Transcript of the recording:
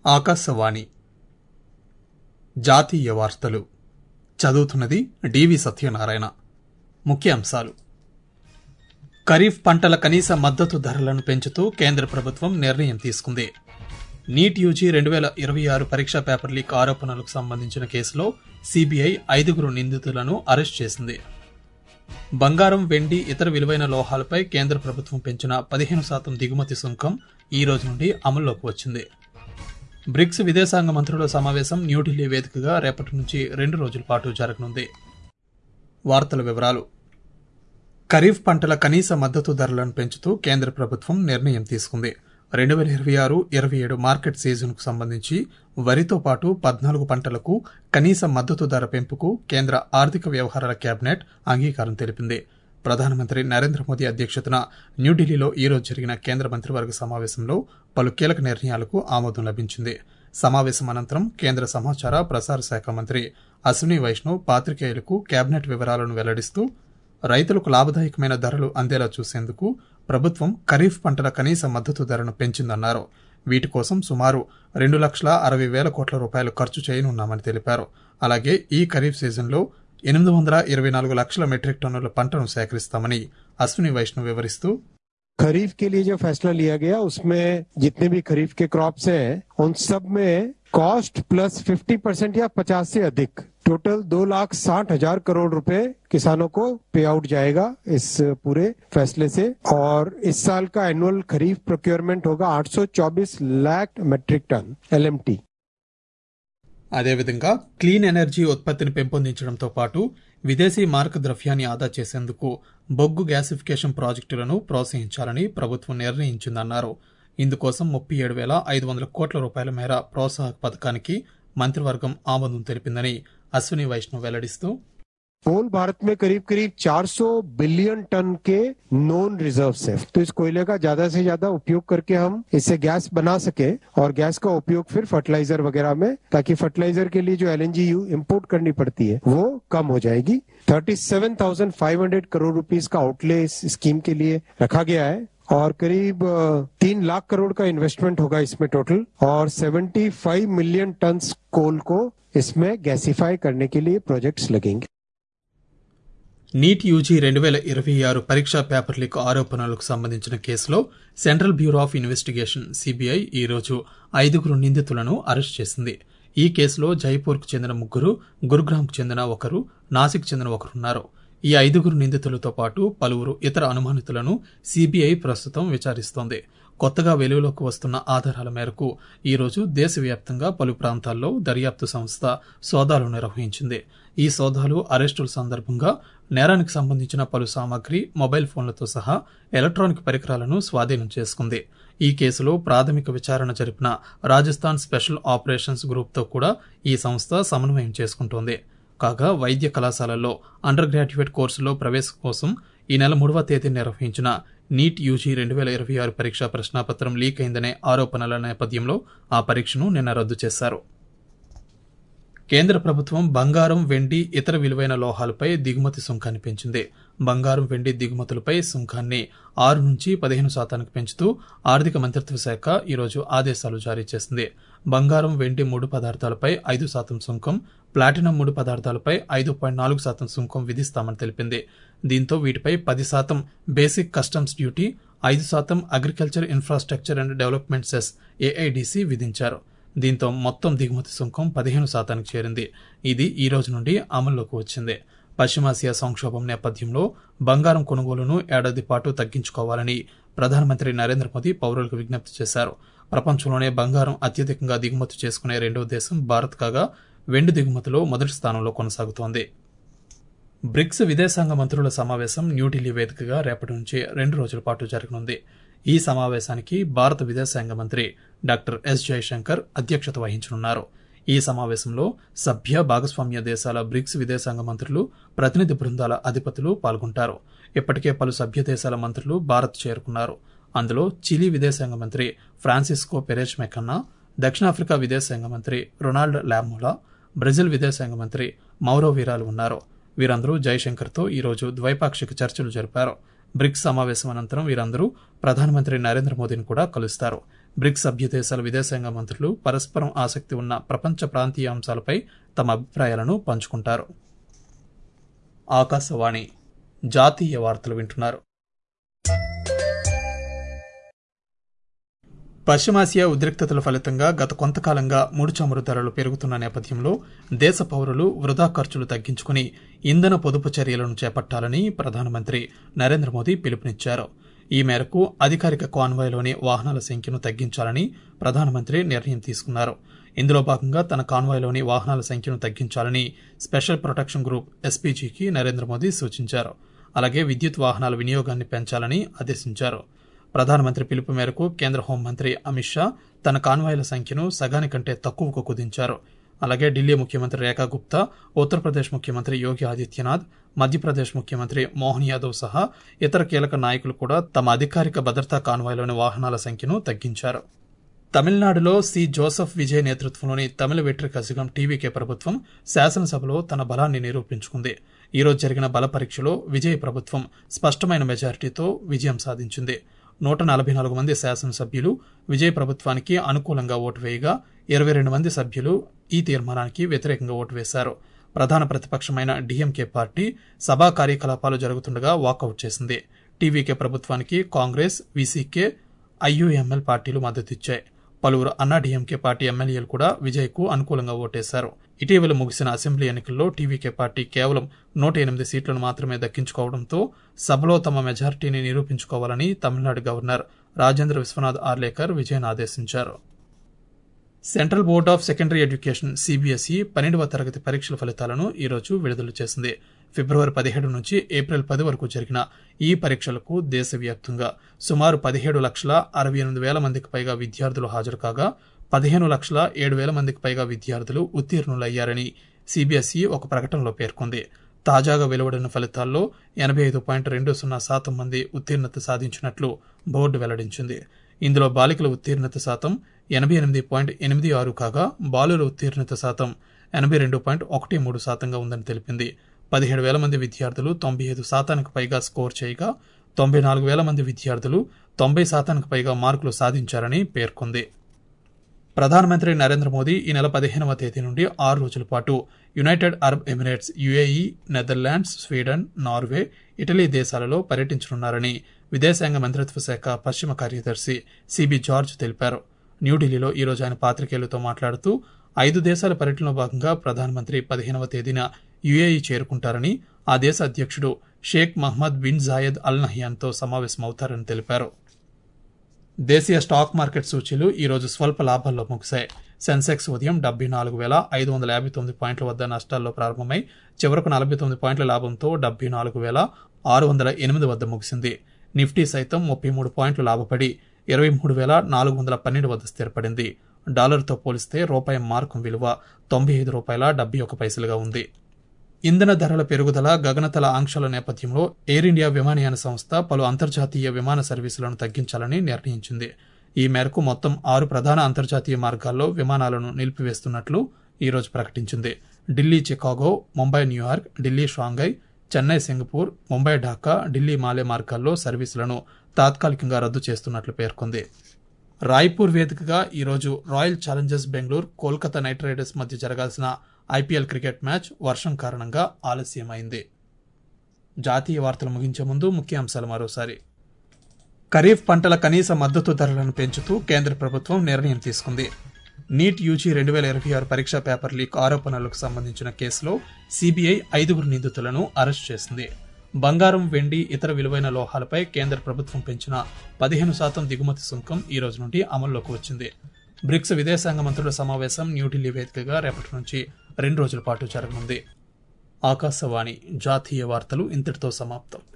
ఆకాశవాణి జాతీయ వార్తలు చదువుతున్నది డివి సత్యనారాయణ ముఖ్యాంశాలు ఖరీఫ్ పంటల కనీస మద్దతు ధరలను పెంచుతూ కేంద్ర ప్రభుత్వం నిర్ణయం తీసుకుంది నీట్ యూజీ రెండు వేల ఇరవై ఆరు పరీక్షా పేపర్ లీక్ ఆరోపణలకు సంబంధించిన కేసులో సిబిఐ ఐదుగురు నిందితులను అరెస్ట్ చేసింది బంగారం వెండి ఇతర విలువైన లోహాలపై కేంద్ర ప్రభుత్వం పెంచిన పదిహేను శాతం దిగుమతి సుంకం ఈ రోజు నుండి అమల్లోకి వచ్చింది బ్రిక్స్ విదేశాంగ మంత్రుల సమావేశం న్యూఢిల్లీ వేదికగా రేపటి నుంచి రెండు రోజుల పాటు జరగనుంది వార్తల వివరాలు ఖరీఫ్ పంటల కనీస మద్దతు ధరలను పెంచుతూ కేంద్ర ప్రభుత్వం నిర్ణయం తీసుకుంది రెండు వేల ఇరవై ఆరు ఇరవై ఏడు మార్కెట్ సీజన్కు సంబంధించి వరితో పాటు పద్నాలుగు పంటలకు కనీస మద్దతు ధర పెంపుకు కేంద్ర ఆర్థిక వ్యవహారాల కేబినెట్ అంగీకారం తెలిపింది ప్రధానమంత్రి నరేంద్ర మోదీ అధ్యక్షతన న్యూఢిల్లీలో ఈ రోజు జరిగిన కేంద్ర మంత్రివర్గ సమావేశంలో పలు కీలక నిర్ణయాలకు ఆమోదం లభించింది సమావేశం అనంతరం కేంద్ర సమాచార ప్రసార శాఖ మంత్రి అశ్విని వైష్ణవ్ పాత్రికేయులకు కేబినెట్ వివరాలను వెల్లడిస్తూ రైతులకు లాభదాయకమైన ధరలు అందేలా చూసేందుకు ప్రభుత్వం ఖరీఫ్ పంటల కనీస మద్దతు ధరను పెంచిందన్నారు వీటి కోసం సుమారు రెండు లక్షల అరవై వేల కోట్ల రూపాయలు ఖర్చు చేయనున్నామని తెలిపారు అలాగే ఈ ఖరీఫ్ సీజన్లో ఎనిమిది వందల ఇరవై నాలుగు లక్షల మెట్రిక్ టన్నుల పంటను సేకరిస్తామని అశ్విని వైష్ణవ్ వివరిస్తూ खरीफ के लिए जो फैसला लिया गया उसमें जितने भी खरीफ के क्रॉप्स हैं उन सब में कॉस्ट प्लस 50 परसेंट या 50 से अधिक टोटल दो लाख साठ हजार करोड़ रुपए किसानों को पे आउट जाएगा इस पूरे फैसले से और इस साल का एनुअल खरीफ प्रोक्योरमेंट होगा 824 लाख मेट्रिक टन एलएमटी అదేవిధంగా క్లీన్ ఎనర్జీ ఉత్పత్తిని పెంపొందించడంతో పాటు విదేశీ మారక ద్రవ్యాన్ని ఆదా చేసేందుకు బొగ్గు గ్యాసిఫికేషన్ ప్రాజెక్టులను ప్రోత్సహించాలని ప్రభుత్వం నిర్ణయించిందన్నారు ఇందుకోసం ముప్పై ఏడు వేల ఐదు వందల కోట్ల రూపాయల మేర ప్రోత్సాహక పథకానికి మంత్రివర్గం ఆమోదం తెలిపిందని అశ్విని వైష్ణవ్ వెల్లడిస్తూ कोल भारत में करीब करीब 400 बिलियन टन के नॉन रिजर्व है तो इस कोयले का ज्यादा से ज्यादा उपयोग करके हम इससे गैस बना सके और गैस का उपयोग फिर फर्टिलाइजर वगैरह में ताकि फर्टिलाइजर के लिए जो एलएनजी इंपोर्ट करनी पड़ती है वो कम हो जाएगी 37,500 करोड़ रुपीस का आउटले इस स्कीम के लिए रखा गया है और करीब तीन लाख करोड़ का इन्वेस्टमेंट होगा इसमें टोटल और 75 मिलियन टन कोल को इसमें गैसिफाई करने के लिए प्रोजेक्ट्स लगेंगे నీట్ యూజీ రెండు వేల ఇరవై ఆరు పరీక్షా పేపర్ లీక్ ఆరోపణలకు సంబంధించిన కేసులో central bureau of investigation CBI ఈ రోజు ఐదుగురు నిందితులను అరెస్ట్ చేసింది ఈ కేసులో జైపూర్కు చెందిన ముగ్గురు గురుగ్రామ్కు చెందిన ఒకరు నాసిక్ చెందిన ఒకరున్నారు ఈ ఐదుగురు నిందితులతో పాటు పలువురు ఇతర అనుమానితులను సిబిఐ ప్రస్తుతం విచారిస్తోంది కొత్తగా వెలుగులోకి వస్తున్న ఆధారాల మేరకు ఈరోజు దేశవ్యాప్తంగా పలు ప్రాంతాల్లో దర్యాప్తు సంస్థ సోదాలు నిర్వహించింది ఈ సోదాలు అరెస్టుల సందర్భంగా నేరానికి సంబంధించిన పలు సామాగ్రి మొబైల్ ఫోన్లతో సహా ఎలక్ట్రానిక్ పరికరాలను స్వాధీనం చేసుకుంది ఈ కేసులో ప్రాథమిక విచారణ జరిపిన రాజస్థాన్ స్పెషల్ ఆపరేషన్స్ గ్రూప్తో కూడా ఈ సంస్థ సమన్వయం చేసుకుంటోంది కాగా వైద్య కళాశాలల్లో అండర్ గ్రాడ్యుయేట్ కోర్సులో ప్రవేశం కోసం ఈ నెల మూడవ తేదీ నిర్వహించిన నీట్ యూజీ రెండు వేల ఇరవై ఆరు పరీక్షా ప్రశ్నాపత్రం లీక్ అయిందనే ఆరోపణల నేపథ్యంలో ఆ పరీక్షను నిన్న రద్దు చేశారు కేంద్ర ప్రభుత్వం బంగారం వెండి ఇతర విలువైన లోహాలపై దిగుమతి సుంకాన్ని పెంచింది బంగారం వెండి దిగుమతులపై సుంకాన్ని ఆరు నుంచి పదిహేను శాతానికి పెంచుతూ ఆర్థిక మంత్రిత్వ శాఖ ఈరోజు ఆదేశాలు జారీ చేసింది బంగారం వెండి ముడి పదార్థాలపై ఐదు శాతం సుంకం ప్లాటినం ముడి పదార్థాలపై ఐదు పాయింట్ నాలుగు శాతం సుంకం విధిస్తామని తెలిపింది దీంతో వీటిపై పది శాతం బేసిక్ కస్టమ్స్ డ్యూటీ ఐదు శాతం agriculture infrastructure and development cess AIDC విధించారు దీంతో మొత్తం దిగుమతి సుంకం పదిహేను శాతానికి చేరింది ఇది ఈ రోజు నుండి అమల్లోకి వచ్చింది పశ్చిమాసియా సంక్షోభం నేపథ్యంలో బంగారం కొనుగోలును ఏడాది పాటు తగ్గించుకోవాలని ప్రధానమంత్రి నరేంద్ర మోదీ పౌరులకు విజ్ఞప్తి చేశారు ప్రపంచంలోనే బంగారం అత్యధికంగా దిగుమతి చేసుకునే రెండో దేశం భారత్ కాగా వెండి దిగుమతిలో మొదటి స్థానంలో కొనసాగుతోంది బ్రిక్స్ విదేశాంగ మంత్రుల సమావేశం న్యూఢిల్లీ వేదికగా రేపటి నుంచి రెండు రోజుల పాటు జరగనుంది ఈ సమావేశానికి భారత విదేశాంగ మంత్రి డాక్టర్ ఎస్ జయశంకర్ అధ్యక్షత వహించనున్నారు ఈ సమావేశంలో సభ్య భాగస్వామ్య దేశాల బ్రిక్స్ విదేశాంగ మంత్రులు ప్రతినిధి బృందాల అధిపతులు పాల్గొంటారు ఇప్పటికే పలు సభ్య దేశాల మంత్రులు భారత్ చేరుకున్నారు అందులో చిలీ విదేశాంగ మంత్రి ఫ్రాన్సిస్కో పెరేజ్ మెకన్నా దక్షిణాఫ్రికా విదేశాంగ మంత్రి రొనాల్డ్ లామోలా బ్రెజిల్ విదేశాంగ మంత్రి మౌరో వీరాలు ఉన్నారు వీరందరూ జైశంకర్తో ఈరోజు ద్వైపాక్షిక చర్చలు జరిపారు బ్రిక్స్ సమావేశం అనంతరం వీరందరూ ప్రధానమంత్రి నరేంద్ర మోదీని కూడా కలుస్తారు బ్రిక్స్ సభ్య దేశాల విదేశాంగ మంత్రులు పరస్పరం ఆసక్తి ఉన్న ప్రపంచ ప్రాంతీయ అంశాలపై తమ అభిప్రాయాలను పంచుకుంటారు ఆకాశవాణి జాతీయ వార్తలు వింటున్నారు పశ్చిమాసియా ఉద్రిక్తతల ఫలితంగా గత కొంతకాలంగా ముడి చమురు ధరలు పెరుగుతున్న నేపథ్యంలో దేశ పౌరులు వృధా ఖర్చులు తగ్గించుకుని ఇంధన పొదుపు చర్యలను చేపట్టాలని ప్రధానమంత్రి నరేంద్ర మోదీ పిలుపునిచ్చారు ఈ మేరకు అధికారిక కాన్వాయ్లోని వాహనాల సంఖ్యను తగ్గించాలని ప్రధానమంత్రి నిర్ణయం తీసుకున్నారు ఇందులో భాగంగా తన కాన్వాయ్లోని వాహనాల సంఖ్యను తగ్గించాలని స్పెషల్ ప్రొటెక్షన్ గ్రూప్ ఎస్పీజీకి నరేంద్ర మోదీ సూచించారు అలాగే విద్యుత్ వాహనాల వినియోగాన్ని పెంచాలని ఆదేశించారు ప్రధానమంత్రి పిలుపు మేరకు కేంద్ర హోంమంత్రి అమిత్ షా తన కాన్వాయ్ల సంఖ్యను సగానికంటే తక్కువకు కుదించారు అలాగే ఢిల్లీ ముఖ్యమంత్రి రేఖా గుప్తా ఉత్తరప్రదేశ్ ముఖ్యమంత్రి యోగి ఆదిత్యనాథ్ మధ్యప్రదేశ్ ముఖ్యమంత్రి మోహన్ యాదవ్ సహా ఇతర కీలక నాయకులు కూడా తమ అధికారిక భద్రతా కాన్వాయ్లోని వాహనాల సంఖ్యను తగ్గించారు తమిళనాడులో సి జోసెఫ్ విజయ్ నేతృత్వంలోని తమిళ వెట్రి కజగం టీవీకే ప్రభుత్వం శాసనసభలో తన బలాన్ని నిరూపించుకుంది ఈరోజు జరిగిన బల పరీక్షలో విజయ్ ప్రభుత్వం స్పష్టమైన మెజారిటీతో విజయం సాధించింది నూట నలభై నాలుగు మంది శాసనసభ్యులు విజయ్ ప్రభుత్వానికి అనుకూలంగా ఓటు వేయగా ఇరవై రెండు మంది సభ్యులు ఈ తీర్మానానికి వ్యతిరేకంగా ఓటు వేశారు ప్రధాన ప్రతిపక్షమైన డీఎంకే పార్టీ సభా కార్యకలాపాలు జరుగుతుండగా వాకౌట్ చేసింది టీవీకే ప్రభుత్వానికి కాంగ్రెస్ వీసీకే ఐయుఎంఎల్ పార్టీలు మద్దతిచ్చాయి పలువురు అన్నా డీఎంకే పార్టీ ఎమ్మెల్యేలు కూడా విజయ్కు అనుకూలంగా ఓటేశారు ఇటీవల ముగిసిన అసెంబ్లీ ఎన్నికల్లో టీవీకే పార్టీ కేవలం నూట ఎనిమిది సీట్లను మాత్రమే దక్కించుకోవడంతో సభలో తమ మెజారిటీని నిరూపించుకోవాలని తమిళనాడు గవర్నర్ రాజేంద్ర విశ్వనాథ్ ఆర్లేకర్ విజయన్ ఆదేశించారు central board of secondary education CBSE పన్నెండవ తరగతి పరీక్షల ఫలితాలను ఈరోజు విడుదల చేసింది ఫిబ్రవరి పదిహేడు నుంచి ఏప్రిల్ పది వరకు జరిగిన ఈ పరీక్షలకు దేశవ్యాప్తంగా సుమారు పదిహేడు లక్షల అరవై ఎనిమిది వేల మందికి పైగా విద్యార్థులు హాజరు కాగా పదిహేను లక్షల ఏడు వేల మందికి పైగా విద్యార్థులు ఉత్తీర్ణులయ్యారని సిబిఎస్ఈ ఒక ప్రకటనలో పేర్కొంది తాజాగా వెలువడిన ఫలితాల్లో ఎనభై ఐదు పాయింట్ రెండు సున్నా శాతం మంది ఉత్తీర్ణత సాధించినట్లు బోర్డు వెల్లడించింది ఇందులో బాలికల ఉత్తీర్ణత శాతం ఎనభై ఎనిమిది పాయింట్ ఎనిమిది ఆరు కాగా బాలుల ఉత్తీర్ణత శాతం ఎనభై రెండు పాయింట్ ఒకటి మూడు శాతంగా ఉందని తెలిపింది పదిహేడు వేల మంది విద్యార్థులు తొంభై ఐదు శాతానికి పైగా స్కోర్ చేయగా తొంభై నాలుగు వేల మంది విద్యార్థులు తొంభై శాతానికి పైగా మార్కులు సాధించారని పేర్కొంది ప్రధానమంత్రి నరేంద్ర మోదీ ఈ నెల పదిహేనవ తేదీ నుండి ఆరు రోజుల పాటు United Arab Emirates UAE Netherlands Sweden Norway Italy దేశాలలో పర్యటించనున్నారని విదేశాంగ మంత్రిత్వ శాఖ పశ్చిమ కార్యదర్శి సిబి జార్జ్ తెలిపారు న్యూఢిల్లీలో ఈరోజు ఆయన పాత్రికేయులతో మాట్లాడుతూ ఐదు దేశాల పర్యటనలో భాగంగా ప్రధానమంత్రి పదిహేనవ తేదీన యుఏఈ చేరుకుంటారని ఆ దేశ అధ్యక్షుడు Sheikh Mohammed bin Zayed Al నహ్యాన్తో సమావేశమవుతారని తెలిపారు దేశీయ స్టాక్ మార్కెట్ సూచీలు ఈరోజు స్వల్ప లాభాల్లో ముగిశాయి సెన్సెక్స్ ఉదయం డెబ్బై నాలుగు వేల ఐదు వందల యాభై తొమ్మిది పాయింట్ల వద్ద నష్టాల్లో ప్రారంభమై చివరకు నలభై తొమ్మిది పాయింట్ల లాభంతో డెబ్బై నాలుగు వేల ఆరు వందల ఎనిమిది వద్ద ముగిసింది నిఫ్టీ సైతం ముప్పై మూడు పాయింట్లు లాభపడి ఇరవై మూడు వేల నాలుగు వందల పన్నెండు వద్ద స్థిరపడింది డాలర్తో పోలిస్తే రూపాయి మార్కు విలువ తొంభై ఐదు రూపాయల డెబ్బై ఒక పైసలుగా ఉంది ఇంధన ధరల పెరుగుదల గగనతల ఆంక్షల నేపథ్యంలో ఎయిర్ ఇండియా విమానయాన సంస్థ పలు అంతర్జాతీయ విమాన సర్వీసులను తగ్గించాలని నిర్ణయించింది ఈ మేరకు మొత్తం ఆరు ప్రధాన అంతర్జాతీయ మార్గాల్లో విమానాలను నిలిపివేస్తున్నట్లు ఈరోజు ప్రకటించింది Delhi Chicago Mumbai New York Delhi Shanghai Chennai Singapore Mumbai Dhaka Delhi Male మార్గాల్లో సర్వీసులను తాత్కాలికంగా రద్దు చేస్తున్నట్లు పేర్కొంది రాయ్పూర్ వేదికగా ఈరోజు royal challengers Bengaluru Kolkata knight riders మధ్య జరగాల్సిన ఐపీఎల్ క్రికెట్ మ్యాచ్ వర్షం కారణంగా ఆలస్యమైంది జాతీయ వార్తలు ముగించే ముందు ముఖ్యాంశాలు మరోసారి ఖరీఫ్ పంటల కనీస మద్దతు ధరలను పెంచుతూ కేంద్ర ప్రభుత్వం నిర్ణయం తీసుకుంది నీట్ యూజీ రెండు వేల ఇరవై ఆరు పరీక్షా పేపర్ లీక్ ఆరోపణలకు సంబంధించిన కేసులో సిబిఐ ఐదుగురు నిందితులను అరెస్ట్ చేసింది బంగారం వెండి ఇతర విలువైన లోహాలపై కేంద్ర ప్రభుత్వం పెంచిన పదిహేను శాతం దిగుమతి సుంకం ఈ రోజు నుండి అమల్లోకి వచ్చింది బ్రిక్స్ విదేశాంగ మంత్రుల సమావేశం న్యూఢిల్లీ వేదికగా రేపటి నుంచి రెండు రోజుల పాటు జరగనుంది ఆకాశవాణి జాతీయ వార్తలు ఇంతటితో సమాప్తం